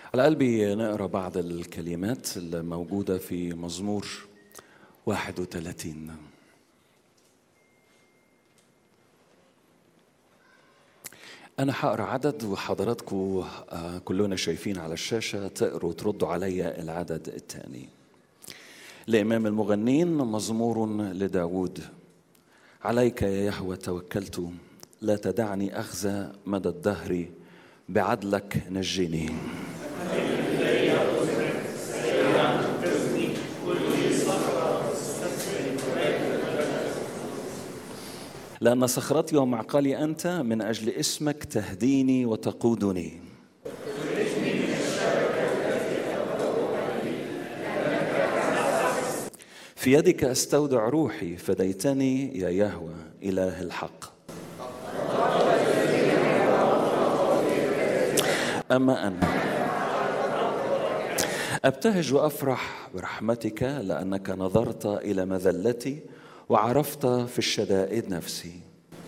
على قلبي نقرا بعض الكلمات الموجودة في مزمور 31 أنا هقرا عدد وحضراتكم آه، كلنا شايفين على الشاشة تقروا وتردوا عليا العدد الثاني لإمام المغنين مزمور لداود عليك يا يهوى توكلت لا تدعني أخزى مدى الدهر بعدلك نجني لأن صخرتي ومعقلي أنت من أجل اسمك تهديني وتقودني في يدك أستودع روحي فديتني يا يهوى إله الحق أما أنا أبتهج وأفرح برحمتك لأنك نظرت إلى مذلتي وعرفت في الشدائد نفسي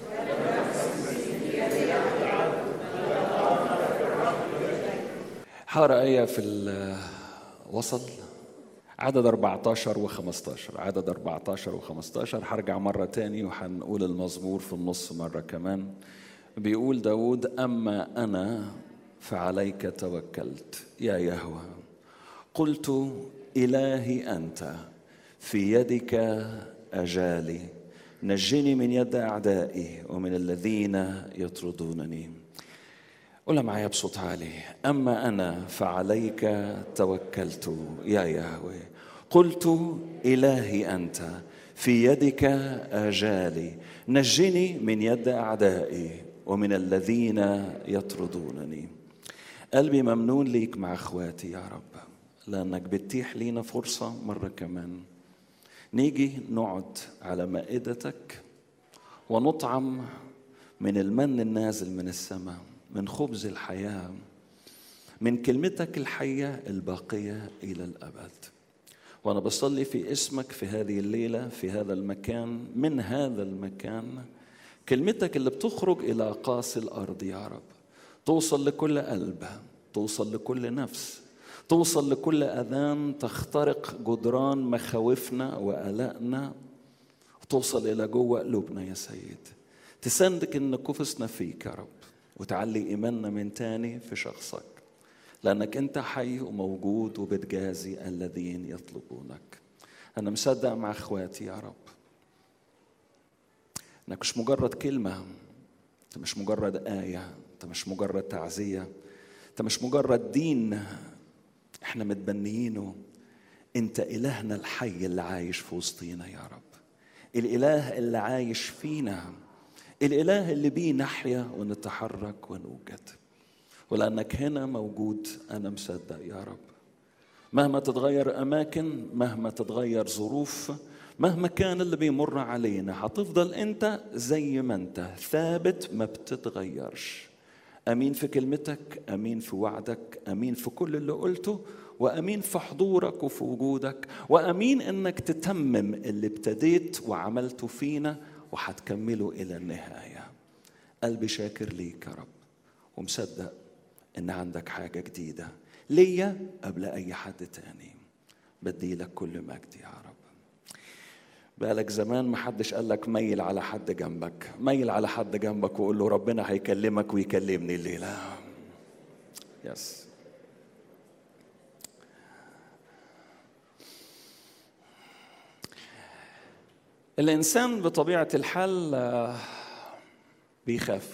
حارة آية في الوصل عدد 14 و15 عدد 14 و15 هرجع مرة تاني وهنقول المزمور في النص مرة كمان بيقول داود أما أنا فعليك توكلت يا يهوه قلت إلهي أنت في يدك أجالي نجني من يد أعدائي ومن الذين يطردونني قولها معايا بصوت عالي أما أنا فعليك توكلت يا يهوه قلت إلهي أنت في يدك آجالي نجني من يد أعدائي ومن الذين يطردونني قلبي ممنون ليك مع اخواتي يا رب لانك بتتيح لينا فرصه مره كمان نيجي نقعد على مائدتك ونطعم من المن النازل من السماء من خبز الحياه من كلمتك الحيه الباقيه الى الابد وانا بصلي في اسمك في هذه الليله في هذا المكان من هذا المكان كلمتك اللي بتخرج الى قاصي الارض يا رب توصل لكل قلب توصل لكل نفس توصل لكل اذان تخترق جدران مخاوفنا وقلقنا وتوصل الى جوه قلوبنا يا سيد تسندك ان كفسنا فيك يا رب وتعلي ايماننا من تاني في شخصك لانك انت حي وموجود وبتجازي الذين يطلبونك انا مصدق مع اخواتي يا رب انك مش مجرد كلمه انت مش مجرد ايه انت مش مجرد تعزيه انت مش مجرد دين احنا متبنيينه انت الهنا الحي اللي عايش في وسطينا يا رب الاله اللي عايش فينا الاله اللي بيه نحيا ونتحرك ونوجد ولانك هنا موجود انا مصدق يا رب مهما تتغير اماكن مهما تتغير ظروف مهما كان اللي بيمر علينا هتفضل انت زي ما انت ثابت ما بتتغيرش امين في كلمتك امين في وعدك امين في كل اللي قلته وامين في حضورك وفي وجودك وامين انك تتمم اللي ابتديت وعملته فينا وهتكمله الى النهايه قلبي شاكر ليك يا رب ومصدق ان عندك حاجه جديده ليا قبل اي حد تاني بدي لك كل مجد يا رب بقالك زمان ما حدش قال لك ميل على حد جنبك ميل على حد جنبك وقول له ربنا هيكلمك ويكلمني الليلة يس الإنسان بطبيعة الحال آه، بيخاف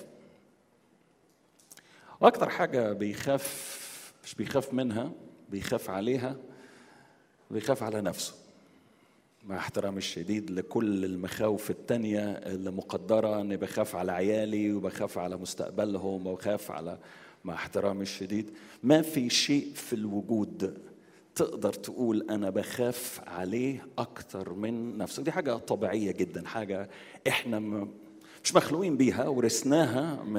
وأكتر حاجة بيخاف مش بيخاف منها بيخاف عليها بيخاف على نفسه مع احترامي الشديد لكل المخاوف التانية اللي مقدرة اني بخاف على عيالي وبخاف على مستقبلهم وبخاف على مع احترامي الشديد ما في شيء في الوجود تقدر تقول انا بخاف عليه اكتر من نفسك دي حاجة طبيعية جدا حاجة احنا م- مش مخلوقين بيها ورثناها من